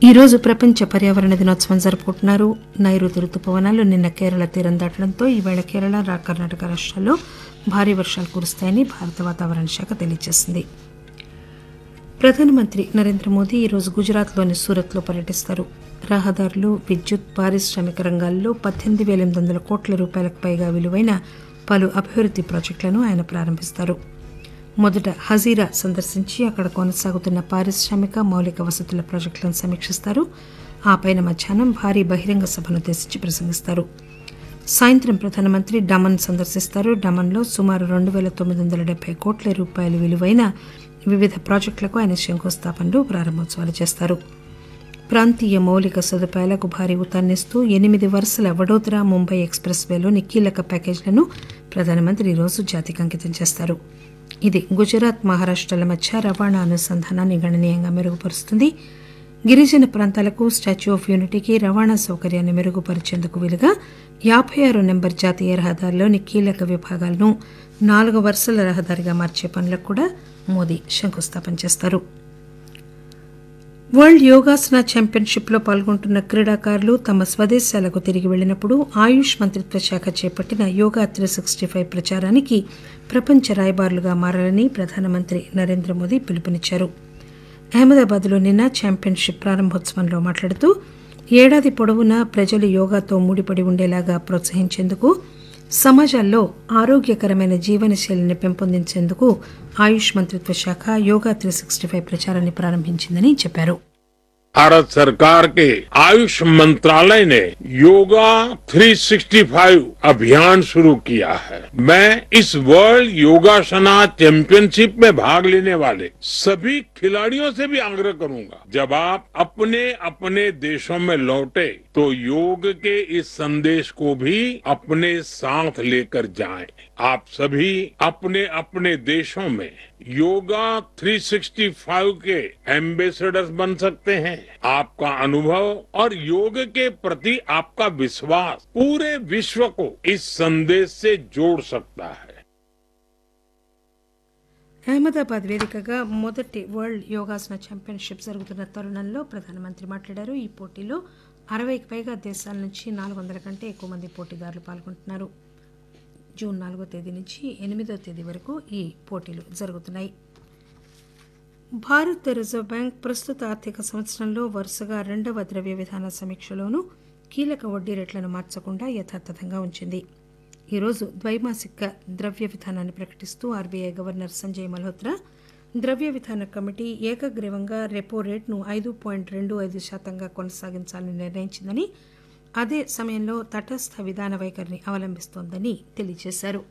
ఈ రోజు ప్రపంచ పర్యావరణ దినోత్సవం జరుపుకుంటున్నారు నైరుతి రుతుపవనాలు నిన్న కేరళ తీరం దాటడంతో ఈవేళ కేరళ రా కర్ణాటక రాష్ట్రాల్లో భారీ వర్షాలు కురుస్తాయని భారత వాతావరణ శాఖ తెలియజేసింది ప్రధానమంత్రి నరేంద్ర మోదీ ఈరోజు గుజరాత్లోని సూరత్లో పర్యటిస్తారు రహదారులు విద్యుత్ పారిశ్రామిక రంగాల్లో పద్దెనిమిది వేల ఎనిమిది వందల కోట్ల రూపాయలకు పైగా విలువైన పలు అభివృద్ది ప్రాజెక్టులను ఆయన ప్రారంభిస్తారు మొదట హజీరా సందర్శించి అక్కడ కొనసాగుతున్న పారిశ్రామిక మౌలిక వసతుల ప్రాజెక్టులను సమీక్షిస్తారు ఆ పైన మధ్యాహ్నం భారీ బహిరంగ సభనుద్దేశించి ప్రసంగిస్తారు సాయంత్రం ప్రధానమంత్రి డమన్ సందర్శిస్తారు డమన్లో సుమారు రెండు వేల తొమ్మిది వందల డెబ్బై కోట్ల రూపాయల విలువైన వివిధ ప్రాజెక్టులకు ఆయన శంకుస్థాపనలు ప్రారంభోత్సవాలు చేస్తారు ప్రాంతీయ మౌలిక సదుపాయాలకు భారీ ఊతాన్నిస్తూ ఎనిమిది వరుసల వడోదరా ముంబై ఎక్స్ప్రెస్ వేలోని కీలక ప్యాకేజీలను ప్రధానమంత్రి ఈరోజు జాతికి అంకితం చేస్తారు ఇది గుజరాత్ మహారాష్ట్రల మధ్య రవాణా అనుసంధానాన్ని గణనీయంగా మెరుగుపరుస్తుంది గిరిజన ప్రాంతాలకు స్టాచ్యూ ఆఫ్ యూనిటీకి రవాణా సౌకర్యాన్ని మెరుగుపరిచేందుకు వీలుగా యాభై ఆరు నెంబర్ జాతీయ రహదారిలోని కీలక విభాగాలను నాలుగు వరుసల రహదారిగా మార్చే పనులకు కూడా మోదీ శంకుస్థాపన చేస్తారు వరల్డ్ యోగాసన ఛాంపియన్షిప్ లో పాల్గొంటున్న క్రీడాకారులు తమ స్వదేశాలకు తిరిగి వెళ్లినప్పుడు ఆయుష్ మంత్రిత్వ శాఖ చేపట్టిన యోగా త్రీ సిక్స్టీ ఫైవ్ ప్రచారానికి ప్రపంచ రాయబారులుగా మారాలని ప్రధానమంత్రి నరేంద్ర మోదీ పిలుపునిచ్చారు అహ్మదాబాద్లో నిన్న ఛాంపియన్షిప్ ప్రారంభోత్సవంలో మాట్లాడుతూ ఏడాది పొడవునా ప్రజలు యోగాతో ముడిపడి ఉండేలాగా ప్రోత్సహించేందుకు సమాజాల్లో ఆరోగ్యకరమైన జీవనశైలిని పెంపొందించేందుకు ఆయుష్ మంత్రిత్వ శాఖ యోగా త్రీ సిక్స్టీ ఫైవ్ ప్రచారాన్ని ప్రారంభించిందని చెప్పారు भारत सरकार के आयुष मंत्रालय ने योगा 365 अभियान शुरू किया है मैं इस वर्ल्ड योगासना चैंपियनशिप में भाग लेने वाले सभी खिलाड़ियों से भी आग्रह करूंगा जब आप अपने अपने देशों में लौटे तो योग के इस संदेश को भी अपने साथ लेकर जाएं। आप सभी अपने अपने देशों में योगा 365 के एम्बेसडर्स बन सकते हैं आपका अनुभव और योग के प्रति आपका विश्वास पूरे विश्व को इस संदेश से जोड़ सकता है అహ్మదాబాద్ వేదికగా మొదటి వరల్డ్ యోగాసన ఛాంపియన్షిప్ జరుగుతున్న తరుణంలో ప్రధానమంత్రి మాట్లాడారు ఈ పోటీలో అరవైకి పైగా దేశాల నుంచి నాలుగు వందల కంటే ఎక్కువ మంది పోటీదారులు పాల్గొంటున్నారు జూన్ నాలుగో తేదీ నుంచి ఎనిమిదో తేదీ వరకు ఈ పోటీలు జరుగుతున్నాయి భారత రిజర్వ్ బ్యాంక్ ప్రస్తుత ఆర్థిక సంవత్సరంలో వరుసగా రెండవ ద్రవ్య విధాన సమీక్షలోనూ కీలక వడ్డీ రేట్లను మార్చకుండా యథాతథంగా ఉంచింది ఈరోజు ద్వైమాసిక ద్రవ్య విధానాన్ని ప్రకటిస్తూ ఆర్బీఐ గవర్నర్ సంజయ్ మల్హోత్రా ద్రవ్య విధాన కమిటీ ఏకగ్రీవంగా రెపో రేటును ఐదు పాయింట్ రెండు ఐదు శాతంగా కొనసాగించాలని నిర్ణయించిందని అదే సమయంలో తటస్థ విధాన వైఖరిని అవలంబిస్తోందని తెలియజేశారు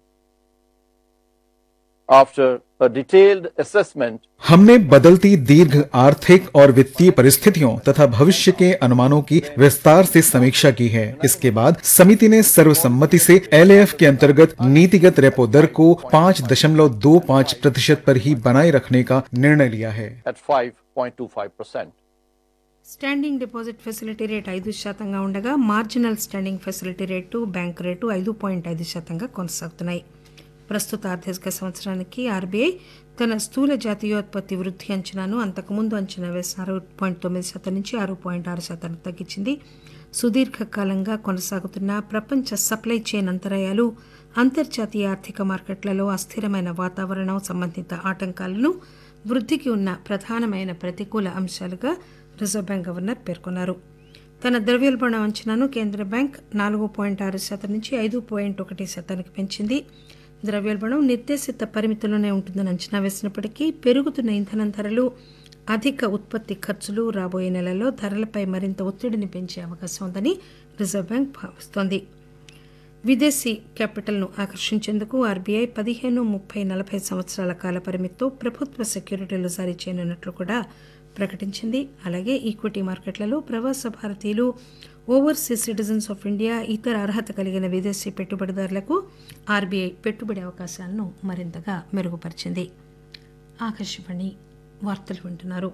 After a detailed assessment, हमने बदलती दीर्घ आर्थिक और वित्तीय परिस्थितियों तथा भविष्य के अनुमानों की विस्तार से समीक्षा की है इसके बाद समिति ने सर्वसम्मति से एलएएफ के अंतर्गत नीतिगत रेपो दर को पाँच दशमलव दो पाँच प्रतिशत पर ही बनाए रखने का निर्णय लिया है at 5.25%. Standing deposit facility rate ఐదు శాతంగా ఉండగా marginal standing facility rate bank rate ఐదు పాయింట్ ఐదు శాతంగా కొనసాగుతున్నాయి ప్రస్తుత ఆర్థిక సంవత్సరానికి ఆర్బీఐ తన స్థూల జాతీయోత్పత్తి వృద్ధి అంచనాను అంతకుముందు అంచనా వేసిన ఆరు పాయింట్ తొమ్మిది శాతం నుంచి ఆరు పాయింట్ ఆరు శాతానికి తగ్గించింది సుదీర్ఘకాలంగా కొనసాగుతున్న ప్రపంచ సప్లై చైన్ అంతరాయాలు అంతర్జాతీయ ఆర్థిక మార్కెట్లలో అస్థిరమైన వాతావరణం సంబంధిత ఆటంకాలను వృద్ధికి ఉన్న ప్రధానమైన ప్రతికూల అంశాలుగా రిజర్వ్ బ్యాంక్ గవర్నర్ పేర్కొన్నారు తన ద్రవ్యోల్బణం అంచనాను కేంద్ర బ్యాంక్ నాలుగు పాయింట్ ఆరు శాతం నుంచి ఐదు పాయింట్ ఒకటి శాతానికి పెంచింది ద్రవ్యోల్బణం నిర్దేశిత పరిమితిలోనే ఉంటుందని అంచనా వేసినప్పటికీ పెరుగుతున్న ఇంధనం ధరలు అధిక ఉత్పత్తి ఖర్చులు రాబోయే నెలల్లో ధరలపై మరింత ఒత్తిడిని పెంచే అవకాశం ఉందని రిజర్వ్ బ్యాంక్ భావిస్తోంది విదేశీ క్యాపిటల్ను ఆకర్షించేందుకు ఆర్బీఐ పదిహేను ముప్పై నలభై సంవత్సరాల కాల పరిమితితో ప్రభుత్వ సెక్యూరిటీలు జారీ చేయనున్నట్లు కూడా ప్రకటించింది అలాగే ఈక్విటీ మార్కెట్లలో ప్రవాస భారతీయులు ఓవర్సీస్ సిటిజన్స్ ఆఫ్ ఇండియా ఇతర అర్హత కలిగిన విదేశీ పెట్టుబడిదారులకు ఆర్బీఐ పెట్టుబడి అవకాశాలను మరింతగా మెరుగుపరిచింది ఆకాశవాణి వార్తలు వింటున్నారు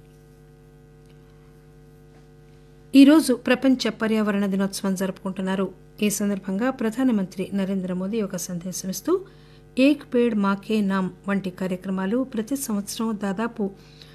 ఈరోజు ప్రపంచ పర్యావరణ దినోత్సవం జరుపుకుంటున్నారు ఈ సందర్భంగా ప్రధానమంత్రి నరేంద్ర మోదీ ఒక సందేశం ఇస్తూ ఏక్ పేడ్ మాకే నామ్ వంటి కార్యక్రమాలు ప్రతి సంవత్సరం దాదాపు